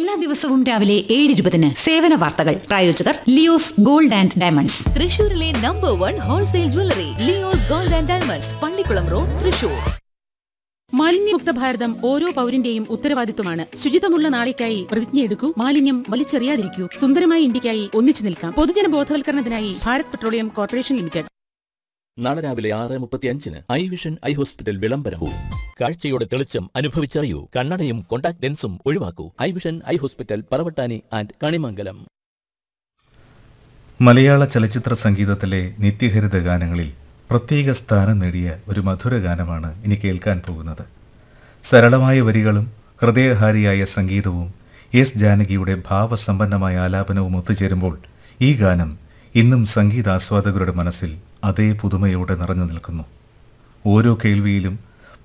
എല്ലാ ദിവസവും രാവിലെ ഏഴ് ഇരുപതിന് സേവന വാർത്തകൾ പ്രായോജകർ ലിയോസ് ഗോൾഡ് ആൻഡ് ഡയമണ്ട്സ് തൃശൂരിലെ number one wholesale jewellery Leo's gold and diamonds Pallikkulam road Thrissur മാലിന്യമുക്ത ഭാരതം ഓരോ പൗരന്റെയും ഉത്തരവാദിത്വമാണ് ശുചിത്വമുള്ള നാളേക്കായി പ്രതിജ്ഞയെടുക്കൂ മാലിന്യം വലിച്ചെറിയാതിരിക്കൂ സുന്ദരമായ ഇന്ത്യക്കായി ഒന്നിച്ചു നിൽക്കാം പൊതുജന ബോധവൽക്കരണത്തിനായി ഭാരത് പെട്രോളിയം കോർപ്പറേഷൻ ലിമിറ്റഡ് നാളെ രാവിലെ ആറ് മുപ്പത്തി അഞ്ചിന് ഐ വിഷൻ ഐ ഹോസ്പിറ്റൽ വിളംബരവും കാഴ്ചയുടെ തെളിച്ചം അനുഭവിച്ചറിയൂ കണ്ണടയും കോണ്ടാക്ട് ലെൻസും ഒഴിവാക്കൂ eye vision eye hospital Paravattani and Kanimangalam മലയാള ചലച്ചിത്ര സംഗീതത്തിലെ നിത്യഹരിത ഗാനങ്ങളിൽ പ്രത്യേക സ്ഥാനം നേടിയ ഒരു മധുര ഗാനമാണ് ഇനി കേൾക്കാൻ പോകുന്നത് സരളമായ വരികളും ഹൃദയഹാരിയായ സംഗീതവും എസ് ജാനകിയുടെ ഭാവസമ്പന്നമായ ആലാപനവും ഒത്തുചേരുമ്പോൾ ഈ ഗാനം ഇന്നും സംഗീതാസ്വാദകരുടെ മനസ്സിൽ അതേ പുതുമയോടെ നിറഞ്ഞു നിൽക്കുന്നു ഓരോ കേൾവിയിലും